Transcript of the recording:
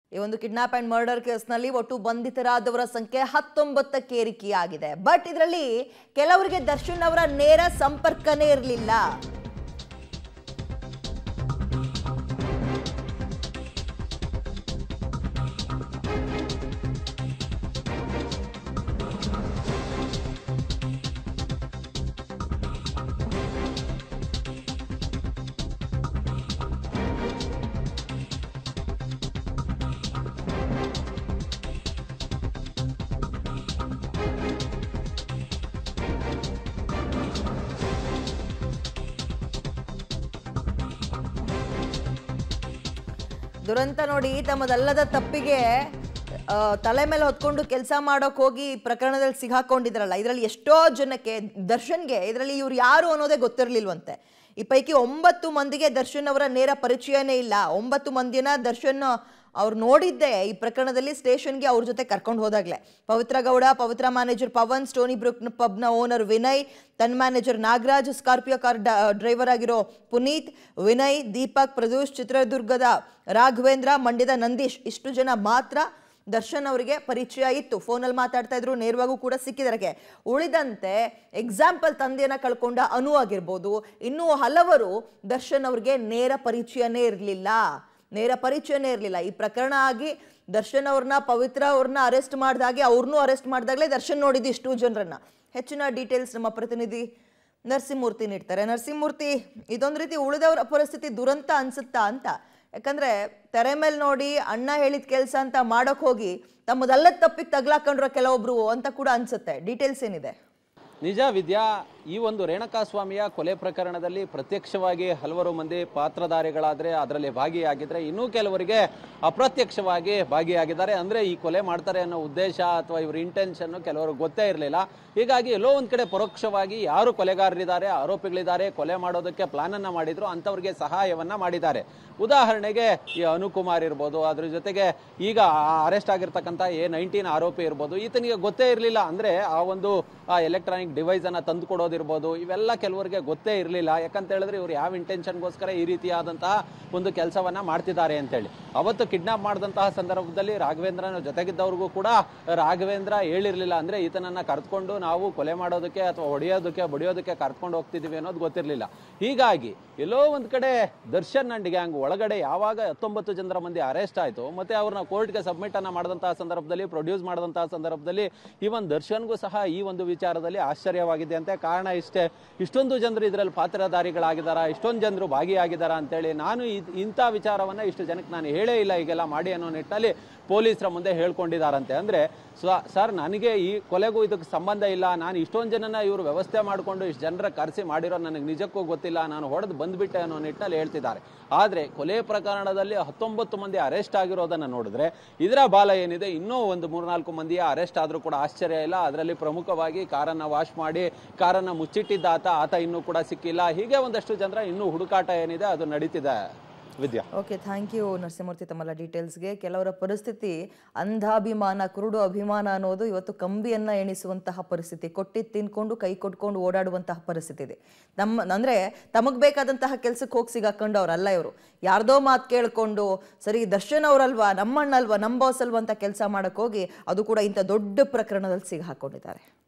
ಈ ಒಂದು kidnap and murder ಕೇಸ್ನಲ್ಲಿ ಒಟ್ಟು ಬಂಧಿತರಾದವರ ಸಂಖ್ಯೆ ಹತ್ತೊಂಬತ್ತಕ್ಕೆ ಏರಿಕೆಯಾಗಿದೆ ಬಟ್ ಇದರಲ್ಲಿ ಕೆಲವರಿಗೆ ದರ್ಶನ್ ಅವರ ನೇರ ಸಂಪರ್ಕನೇ ಇರಲಿಲ್ಲ ದುರಂತ ನೋಡಿ ತಮ್ಮದಲ್ಲದ ತಪ್ಪಿಗೆ ಆ, ತಲೆ ಮೇಲೆ ಹೊತ್ಕೊಂಡು ಕೆಲಸ ಮಾಡೋಕ್ ಹೋಗಿ ಈ ಪ್ರಕರಣದಲ್ಲಿ ಸಿಗಾಕೊಂಡಿದ್ರಲ್ಲ ಇದರಲ್ಲಿ ಎಷ್ಟೋ ಜನಕ್ಕೆ ದರ್ಶನ್ಗೆ ಇದರಲ್ಲಿ ಇವ್ರು ಯಾರು ಅನ್ನೋದೇ ಗೊತ್ತಿರಲಿಲ್ವಂತೆ ಈ ಪೈಕಿ ಒಂಬತ್ತು ಮಂದಿಗೆ ದರ್ಶನ್ ಅವರ ನೇರ ಪರಿಚಯನೇ ಇಲ್ಲ ಒಂಬತ್ತು ಮಂದಿನ ದರ್ಶನ್ ಅವ್ರು ನೋಡಿದ್ದೆ ಈ ಪ್ರಕರಣದಲ್ಲಿ ಸ್ಟೇಷನ್ಗೆ ಅವ್ರ ಜೊತೆ ಕರ್ಕೊಂಡು ಹೋದಾಗ್ಲೆ Pavithra Gowda Pavithra manager Pavan Stony Brook ಪಬ್ನ ಓನರ್ ವಿನಯ್ ತನ್ manager Nagaraj Scorpio car driver ಆಗಿರೋ ಪುನೀತ್ ವಿನಯ್ ದೀಪಕ್ ಪ್ರದೂಷ್ ಚಿತ್ರದುರ್ಗದ ರಾಘವೇಂದ್ರ ಮಂಡ್ಯದ ನಂದೀಶ್ ಇಷ್ಟು ಜನ ಮಾತ್ರ ದರ್ಶನ್ ಅವರಿಗೆ ಪರಿಚಯ ಇತ್ತು ಫೋನಲ್ಲಿ ಮಾತಾಡ್ತಾ ಇದ್ರು ನೇರವಾಗೂ ಕೂಡ ಸಿಕ್ಕಿದರಿಗೆ ಉಳಿದಂತೆ ಎಕ್ಸಾಂಪಲ್ ತಂದೆಯನ್ನ ಕಳ್ಕೊಂಡ ಅನು ಆಗಿರ್ಬೋದು ಇನ್ನೂ ಹಲವರು ದರ್ಶನ್ ಅವ್ರಿಗೆ ನೇರ ಪರಿಚಯನೇ ಇರಲಿಲ್ಲ ನೇರ ಪರಿಚಯನೇ ಇರಲಿಲ್ಲ ಈ ಪ್ರಕರಣ ಆಗಿ ದರ್ಶನ್ ಅವ್ರನ್ನ ಪವಿತ್ರ ಅವ್ರನ್ನ ಅರೆಸ್ಟ್ ಮಾಡಿದಾಗೆ ಅವ್ರನ್ನೂ ಅರೆಸ್ಟ್ ಮಾಡಿದಾಗಲೇ ದರ್ಶನ್ ನೋಡಿದ್ದು ಇಷ್ಟು ಜನರನ್ನ ಹೆಚ್ಚಿನ ಡೀಟೇಲ್ಸ್ ನಮ್ಮ ಪ್ರತಿನಿಧಿ ನರಸಿಂಹಮೂರ್ತಿ ನೀಡ್ತಾರೆ ನರಸಿಂಹಮೂರ್ತಿ ಇದೊಂದು ರೀತಿ ಉಳಿದವರ ಪರಿಸ್ಥಿತಿ ದುರಂತ ಅನ್ಸುತ್ತಾ ಅಂತ ಯಾಕಂದ್ರೆ ತೆರೆ ಮೇಲೆ ನೋಡಿ ಅಣ್ಣ ಹೇಳಿದ ಕೆಲಸ ಅಂತ ಮಾಡೋಕ್ ಹೋಗಿ ತಮ್ಮದಲ್ಲದ ತಪ್ಪಿಗೆ ತಗ್ಲಾಕೊಂಡ್ರ ಕೆಲವೊಬ್ರು ಅಂತ ಕೂಡ ಅನ್ಸುತ್ತೆ ಡೀಟೇಲ್ಸ್ ಏನಿದೆ ನಿಜ ವಿದ್ಯಾ ಈ ಒಂದು ರೇಣುಕಾಸ್ವಾಮಿಯ ಕೊಲೆ ಪ್ರಕರಣದಲ್ಲಿ ಪ್ರತ್ಯಕ್ಷವಾಗಿ ಹಲವಾರು ಮಂದಿ ಪಾತ್ರಧಾರಿಗಳಾದರೆ ಅದರಲ್ಲಿ ಭಾಗಿಯಾಗಿದ್ರೆ ಇನ್ನೂ ಕೆಲವರಿಗೆ ಅಪ್ರತ್ಯಕ್ಷವಾಗಿ ಭಾಗಿಯಾಗಿದ್ದಾರೆ ಅಂದರೆ ಈ ಕೊಲೆ ಮಾಡ್ತಾರೆ ಅನ್ನೋ ಉದ್ದೇಶ ಅಥವಾ ಇವ್ರ ಇಂಟೆನ್ಷನ್ನು ಕೆಲವರು ಗೊತ್ತೇ ಇರಲಿಲ್ಲ ಹೀಗಾಗಿ ಎಲ್ಲೋ ಒಂದು ಕಡೆ ಪರೋಕ್ಷವಾಗಿ ಯಾರು ಕೊಲೆಗಾರರಿದ್ದಾರೆ ಆರೋಪಿಗಳಿದ್ದಾರೆ ಕೊಲೆ ಮಾಡೋದಕ್ಕೆ ಪ್ಲಾನನ್ನು ಮಾಡಿದ್ರು ಅಂಥವ್ರಿಗೆ ಸಹಾಯವನ್ನು ಮಾಡಿದ್ದಾರೆ ಉದಾಹರಣೆಗೆ ಈ ಅನುಕುಮಾರ್ ಇರ್ಬೋದು ಅದ್ರ ಜೊತೆಗೆ ಈಗ ಅರೆಸ್ಟ್ ಆಗಿರ್ತಕ್ಕಂಥ ಎ ನೈನ್ಟೀನ್ ಆರೋಪಿ ಇರ್ಬೋದು ಈತನಿಗೆ ಗೊತ್ತೇ ಇರಲಿಲ್ಲ ಅಂದರೆ ಆ ಒಂದು ಎಲೆಕ್ಟ್ರಾನಿಕ್ ಡಿವೈಸ್ ಅನ್ನ ತಂದು ಕೊಡೋದಿರ್ಬೋದು ಇವೆಲ್ಲ ಕೆಲವರಿಗೆ ಗೊತ್ತೇ ಇರಲಿಲ್ಲ ಯಾಕಂತ ಹೇಳಿದ್ರೆ ಇವ್ರು ಯಾವ ಇಂಟೆನ್ಷನ್ಗೋಸ್ಕರ ಈ ರೀತಿಯಾದಂತಹ ಒಂದು ಕೆಲಸವನ್ನ ಮಾಡ್ತಿದ್ದಾರೆ ಅಂತೇಳಿ ಅವತ್ತು ಕಿಡ್ನಾಪ್ ಮಾಡಿದಂತಹ ಸಂದರ್ಭದಲ್ಲಿ ರಾಘವೇಂದ್ರನ ಜೊತೆಗಿದ್ದವ್ರಿಗೂ ಕೂಡ ರಾಘವೇಂದ್ರ ಹೇಳಿರ್ಲಿಲ್ಲ ಅಂದ್ರೆ ಈತನನ್ನ ಕರೆದುಕೊಂಡು ನಾವು ಕೊಲೆ ಮಾಡೋದಕ್ಕೆ ಅಥವಾ ಹೊಡೆಯೋದಕ್ಕೆ ಬಡಿಯೋದಕ್ಕೆ ಕರ್ಕೊಂಡು ಹೋಗ್ತಿದೀವಿ ಅನ್ನೋದು ಗೊತ್ತಿರಲಿಲ್ಲ ಹೀಗಾಗಿ ಎಲ್ಲೋ ಒಂದ್ ಕಡೆ ದರ್ಶನ್ ಅಂಡ್ ಗ್ಯಾಂಗ್ ಒಳಗಡೆ ಯಾವಾಗ ಹತ್ತೊಂಬತ್ತು ಜನರ ಮಂದಿ ಅರೆಸ್ಟ್ ಆಯ್ತು ಮತ್ತೆ ಅವ್ರನ್ನ ಕೋರ್ಟ್ಗೆ ಸಬ್ಮಿಟ್ ಅನ್ನ ಮಾಡಿದಂತಹ ಸಂದರ್ಭದಲ್ಲಿ ಪ್ರೊಡ್ಯೂಸ್ ಮಾಡಿದಂತಹ ಸಂದರ್ಭದಲ್ಲಿ ಈವನ್ ದರ್ಶನ್ಗೂ ಸಹ ಈ ಒಂದು ವಿಚಾರದಲ್ಲಿ ಆಶ್ಚರ್ಯವಾಗಿದೆ ಅಂತೆ ಕಾರಣ ಇಷ್ಟೇ ಇಷ್ಟೊಂದು ಜನರು ಇದರಲ್ಲಿ ಪಾತ್ರಧಾರಿಗಳಾಗಿದ್ದಾರ ಇಷ್ಟೊಂದು ಜನರು ಭಾಗಿಯಾಗಿದ್ದಾರಾ ಅಂತೇಳಿ ನಾನು ಇದ್- ಇಂಥ ವಿಚಾರವನ್ನ ಇಷ್ಟು ಜನಕ್ಕೆ ನಾನು ಹೇಳೇ ಇಲ್ಲ ಈಗೆಲ್ಲ ಮಾಡಿ ಅನ್ನೋ ನಿಟ್ಟಿನಲ್ಲಿ ಪೊಲೀಸರ ಮುಂದೆ ಹೇಳ್ಕೊಂಡಿದ್ದಾರಂತೆ ಅಂದ್ರೆ ಸ್ವ- ಸರ್ ನನಗೆ ಈ ಕೊಲೆಗೂ ಇದಕ್ಕೆ ಸಂಬಂಧ ಇಲ್ಲ ನಾನು ಇಷ್ಟೊಂದು ಜನನ ಇವರು ವ್ಯವಸ್ಥೆ ಮಾಡಿಕೊಂಡು ಇಷ್ಟು ಜನರ ಕರೆಸಿ ಮಾಡಿರೋ ನನಗೆ ನಿಜಕ್ಕೂ ಗೊತ್ತಿಲ್ಲ ನಾನು ಹೊಡೆದು ಬಂದ್ಬಿಟ್ಟೆ ಅನ್ನೋ ನಿಟ್ಟಿನಲ್ಲಿ ಹೇಳ್ತಿದ್ದಾರೆ ಆದರೆ ಕೊಲೆ ಪ್ರಕರಣದಲ್ಲಿ ಹತ್ತೊಂಬತ್ತು ಮಂದಿ ಅರೆಸ್ಟ್ ಆಗಿರೋದನ್ನ ನೋಡಿದ್ರೆ ಇದರ ಬಾಲ ಏನಿದೆ ಇನ್ನೂ ಒಂದು ಮೂರ್ನಾಲ್ಕು ಮಂದಿಯ ಅರೆಸ್ಟ್ ಆದರೂ ಕೂಡ ಆಶ್ಚರ್ಯ ಇಲ್ಲ ಅದರಲ್ಲಿ ಪ್ರಮುಖವಾಗಿ ಕಾರನ್ನ ವಾಶ್ ಮಾಡಿ ಕಾರನ್ನ ಮುಚ್ಚಿಟ್ಟಿದ್ದ ಆತ ಆತ ಇನ್ನೂ ಕೂಡ ಸಿಕ್ಕಿಲ್ಲ ಹೀಗೆ ಒಂದಷ್ಟು ಜನರ ಇನ್ನೂ ಹುಡುಕಾಟ ಏನಿದೆ ಅದು ನಡೀತಿದೆ Vidya okay thank you Narasimhamurthy ತಮ್ಮೆಲ್ಲ ಡೀಟೇಲ್ಸ್ಗೆ ಕೆಲವರ ಪರಿಸ್ಥಿತಿ ಅಂಧಾಭಿಮಾನ ಕುರುಡು ಅಭಿಮಾನ ಅನ್ನೋದು ಇವತ್ತು ಕಂಬಿಯನ್ನ ಎಣಿಸುವಂತಹ ಪರಿಸ್ಥಿತಿ ಕೊಟ್ಟಿದ್ದು ತಿನ್ಕೊಂಡು ಕೈ ಕೊಟ್ಕೊಂಡು ಓಡಾಡುವಂತಹ ಪರಿಸ್ಥಿತಿ ಇದೆ ನಮ್ಮ ಅಂದ್ರೆ ತಮಗ್ ಬೇಕಾದಂತಹ ಕೆಲ್ಸಕ್ಕೆ ಹೋಗಿ ಸಿಗಾಕೊಂಡು ಅವರಲ್ಲ ಇವರು ಯಾರ್ದೋ ಮಾತು ಕೇಳ್ಕೊಂಡು ಸರಿ ದರ್ಶನ್ ಅವರಲ್ವಾ ನಮ್ಮಣ್ಣಲ್ವಾ ನಮ್ಮ ಬಾಸ್ ಅಲ್ವಾ ಅಂತ ಕೆಲಸ ಮಾಡಕ್ ಹೋಗಿ ಅದು ಕೂಡ ಇಂಥ ದೊಡ್ಡ ಪ್ರಕರಣದಲ್ಲಿ ಸಿಗ ಹಾಕೊಂಡಿದ್ದಾರೆ